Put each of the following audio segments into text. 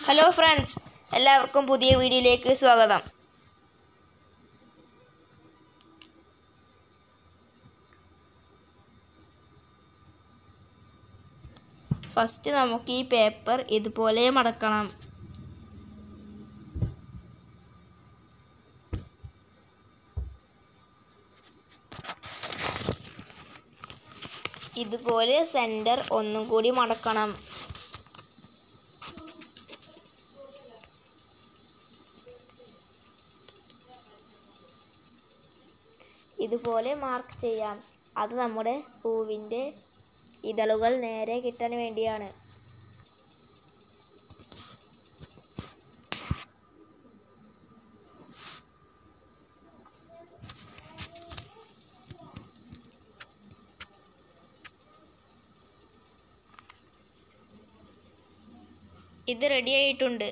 hello friends എല്ലാവർക്കും പുതിയ വീഡിയോയിലേക്ക് സ്വാഗതം ഫസ്റ്റ് നമുക്ക് ഈ പേപ്പർ ഇതുപോലെ മടക്കണം ഇതുപോലെ സെൻറ്റർ ഒന്നും കൂടി മടക്കണം ഇതുപോലെ മാർക്ക് ചെയ്യാം അത് നമ്മുടെ പൂവിൻ്റെ ഇതളുകൾ നേരെ കിട്ടാൻ വേണ്ടിയാണ് ഇത് റെഡി ആയിട്ടുണ്ട്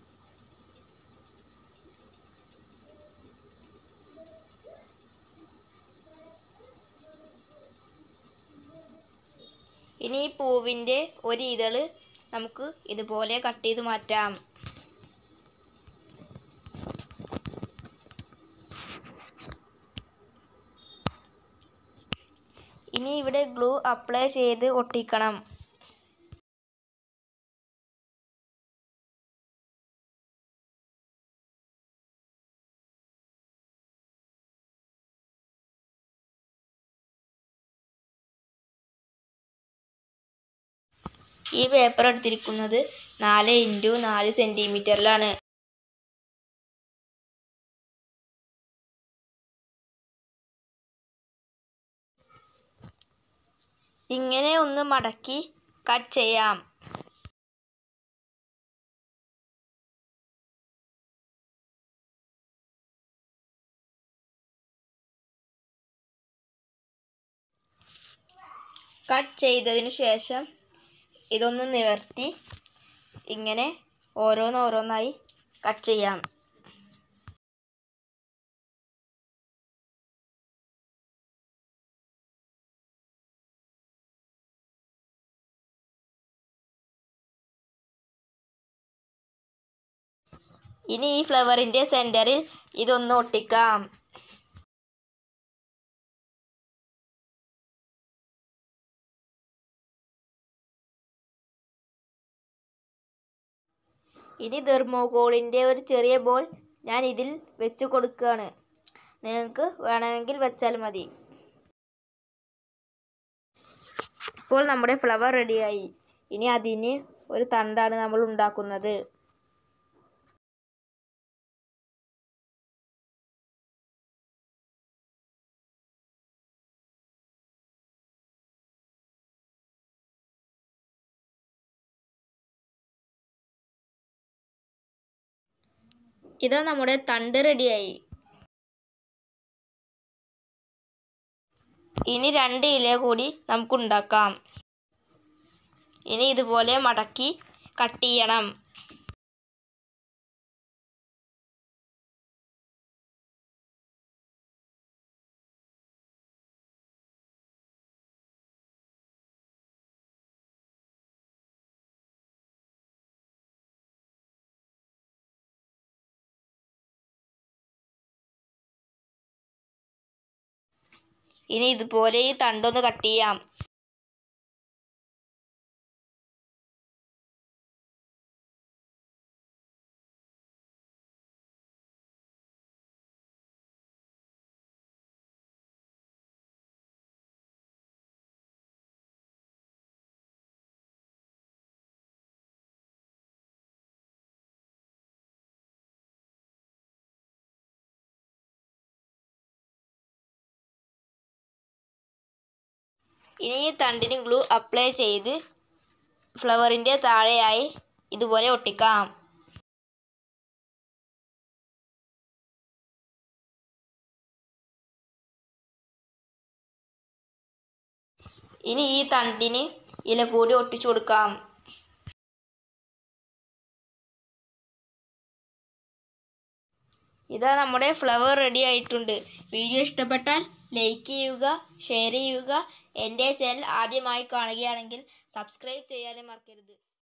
ഇനി ഈ പൂവിൻ്റെ ഒരു ഇതള് നമുക്ക് ഇതുപോലെ കട്ട് ചെയ്ത് മാറ്റാം ഇനി ഇവിടെ ഗ്ലൂ അപ്ലൈ ചെയ്ത് ഒട്ടിക്കണം ഈ പേപ്പർ എടുത്തിരിക്കുന്നത് നാല് ഇൻറ്റു നാല് സെൻറ്റിമീറ്ററിലാണ് ഇങ്ങനെ ഒന്ന് മടക്കി കട്ട് ചെയ്യാം കട്ട് ചെയ്തതിന് ശേഷം ഇതൊന്ന് നിവർത്തി ഇങ്ങനെ ഓരോന്നോരോന്നായി കട്ട് ചെയ്യാം ഇനി ഈ ഫ്ലവറിൻ്റെ സെൻറ്ററിൽ ഇതൊന്ന് ഒട്ടിക്കാം ഇനി തെർമോകോളിൻ്റെ ഒരു ചെറിയ ബോൾ ഞാൻ ഇതിൽ വെച്ച് കൊടുക്കുകയാണ് നിങ്ങൾക്ക് വേണമെങ്കിൽ വെച്ചാൽ മതി ഇപ്പോൾ നമ്മുടെ ഫ്ലവർ റെഡിയായി ഇനി അതിന് ഒരു തണ്ടാണ് നമ്മൾ ഉണ്ടാക്കുന്നത് ഇതാ നമ്മുടെ തണ്ട് റെഡിയായി ഇനി രണ്ട് ഇല കൂടി നമുക്ക് ഉണ്ടാക്കാം ഇനി ഇതുപോലെ മടക്കി കട്ട് ചെയ്യണം ഇനി ഇതുപോലെ ഈ തണ്ടൊന്ന് കട്ട് ചെയ്യാം ഇനി ഈ തണ്ടിന് ഗ്ലൂ അപ്ലൈ ചെയ്ത് ഫ്ലവറിൻ്റെ താഴെയായി ഇതുപോലെ ഒട്ടിക്കാം ഇനി ഈ തണ്ടിന് ഇല കൂടി ഒട്ടിച്ചു കൊടുക്കാം ഇതാ നമ്മുടെ ഫ്ലവർ റെഡി ആയിട്ടുണ്ട് വീഡിയോ ഇഷ്ടപ്പെട്ടാൽ ലൈക്ക് ചെയ്യുക ഷെയർ ചെയ്യുക എൻ്റെ ചാനൽ ആദ്യമായി കാണുകയാണെങ്കിൽ സബ്സ്ക്രൈബ് ചെയ്യാനും മറക്കരുത്